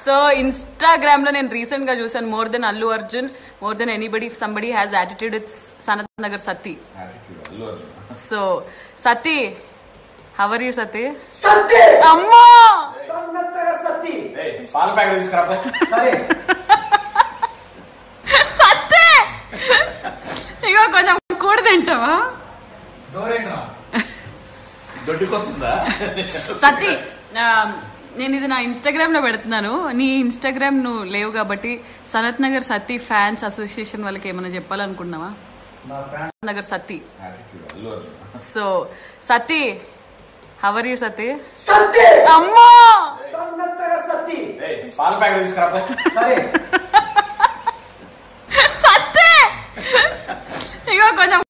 so Instagram లో నేను recent గా చూసాను more then Allu Arjun more then anybody somebody has attitude it's Sanath Nagar Satti so Sati how are you Sati Satti అమ్మా సన్నత్తగా సత్తి పాల ప్యాకెట్ తీసుకురా సరే సత్తే ఇగో కొంచెం కూడి తింటావా డోరేంట్రా దొడ్డుకి వస్తుందా సత్తి ఆ, నేను ఇది నా ఇన్స్టాగ్రామ్ లో పెడుతున్నాను నీ ఇన్స్టాగ్రామ్ నువ్వు లేవు కాబట్టి సనత్ నగర్ సత్తి ఫ్యాన్స్ అసోసియేషన్ వాళ్ళకి ఏమైనా చెప్పాలనుకున్నావా నా friend Nagar Satti so Sati how are you Sati Satti అమ్మా సన్నత్తగా సత్తి పాల ప్యాకెట్ తీసుకురా సరే సత్తే ఇగో కొంచెం